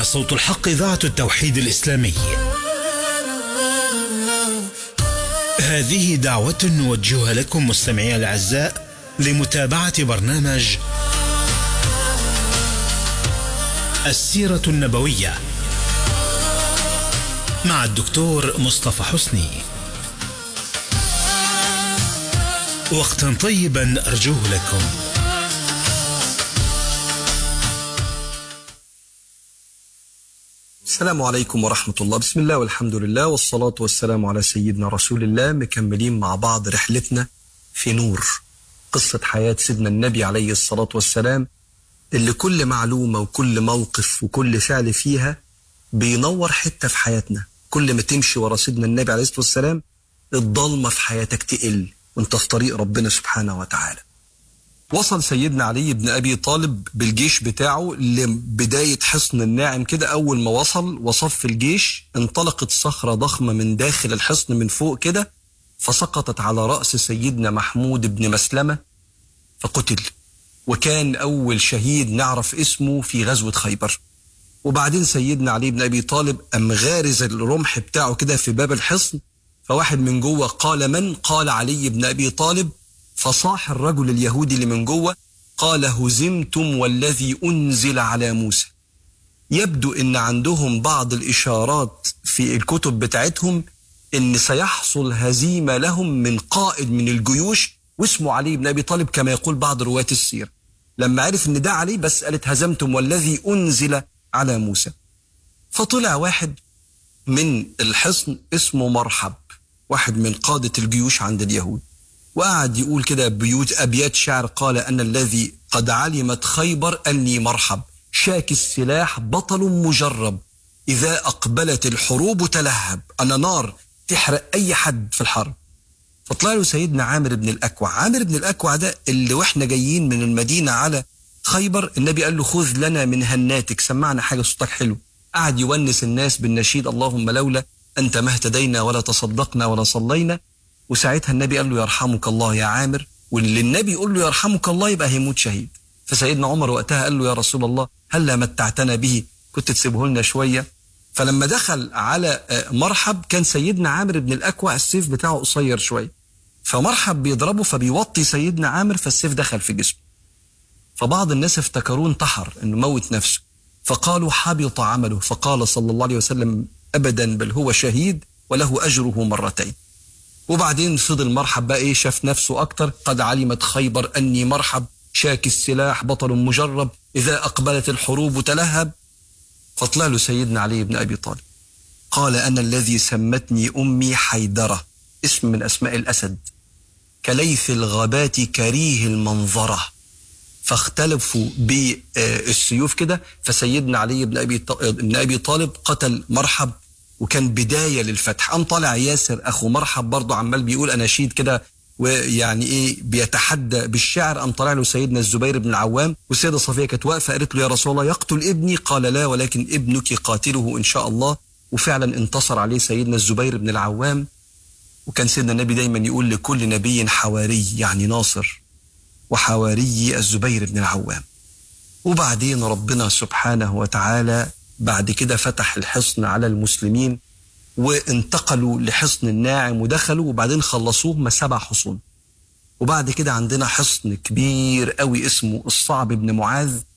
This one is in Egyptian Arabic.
صوت الحق إذاعة التوحيد الإسلامي هذه دعوة نوجهها لكم مستمعي الأعزاء لمتابعة برنامج السيرة النبوية مع الدكتور مصطفى حسني وقتا طيبا أرجوه لكم السلام عليكم ورحمة الله بسم الله والحمد لله والصلاة والسلام على سيدنا رسول الله مكملين مع بعض رحلتنا في نور قصة حياة سيدنا النبي عليه الصلاة والسلام اللي كل معلومة وكل موقف وكل فعل فيها بينور حتة في حياتنا كل ما تمشي ورا سيدنا النبي عليه الصلاة والسلام الضلمة في حياتك تقل وانت في طريق ربنا سبحانه وتعالى وصل سيدنا علي بن ابي طالب بالجيش بتاعه لبدايه حصن الناعم كده اول ما وصل وصف الجيش انطلقت صخره ضخمه من داخل الحصن من فوق كده فسقطت على راس سيدنا محمود بن مسلمه فقتل وكان اول شهيد نعرف اسمه في غزوه خيبر وبعدين سيدنا علي بن ابي طالب ام غارز الرمح بتاعه كده في باب الحصن فواحد من جوه قال من قال علي بن ابي طالب فصاح الرجل اليهودي اللي من جوه قال هزمتم والذي انزل على موسى يبدو ان عندهم بعض الاشارات في الكتب بتاعتهم ان سيحصل هزيمه لهم من قائد من الجيوش واسمه علي بن ابي طالب كما يقول بعض رواه السيره لما عرف ان ده علي بس قالت هزمتم والذي انزل على موسى فطلع واحد من الحصن اسمه مرحب واحد من قاده الجيوش عند اليهود وقعد يقول كده بيوت أبيات شعر قال أن الذي قد علمت خيبر أني مرحب شاك السلاح بطل مجرب إذا أقبلت الحروب تلهب أنا نار تحرق أي حد في الحرب فطلع له سيدنا عامر بن الأكوع عامر بن الأكوع ده اللي وإحنا جايين من المدينة على خيبر النبي قال له خذ لنا من هناتك سمعنا حاجة صوتك حلو قعد يونس الناس بالنشيد اللهم لولا أنت ما اهتدينا ولا تصدقنا ولا صلينا وساعتها النبي قال له يرحمك الله يا عامر واللي النبي يقول له يرحمك الله يبقى هيموت شهيد فسيدنا عمر وقتها قال له يا رسول الله هلا متعتنا به كنت تسيبه لنا شويه فلما دخل على مرحب كان سيدنا عامر بن الاكوع السيف بتاعه قصير شويه فمرحب بيضربه فبيوطي سيدنا عامر فالسيف دخل في جسمه فبعض الناس افتكروه انتحر انه موت نفسه فقالوا حبط عمله فقال صلى الله عليه وسلم ابدا بل هو شهيد وله اجره مرتين وبعدين فضل مرحب بقى ايه شاف نفسه اكتر قد علمت خيبر اني مرحب شاك السلاح بطل مجرب اذا اقبلت الحروب تلهب فطلع له سيدنا علي بن ابي طالب قال انا الذي سمتني امي حيدره اسم من اسماء الاسد كليث الغابات كريه المنظره فاختلفوا بالسيوف كده فسيدنا علي بن ابي بن ابي طالب قتل مرحب وكان بداية للفتح قام طالع ياسر أخو مرحب برضه عمال بيقول أناشيد كده ويعني إيه بيتحدى بالشعر قام طالع له سيدنا الزبير بن العوام والسيدة صفية كانت واقفة قالت له يا رسول الله يقتل ابني قال لا ولكن ابنك قاتله إن شاء الله وفعلا انتصر عليه سيدنا الزبير بن العوام وكان سيدنا النبي دايما يقول لكل نبي حواري يعني ناصر وحواري الزبير بن العوام وبعدين ربنا سبحانه وتعالى بعد كده فتح الحصن على المسلمين وانتقلوا لحصن الناعم ودخلوا وبعدين خلصوه ما سبع حصون وبعد كده عندنا حصن كبير قوي اسمه الصعب بن معاذ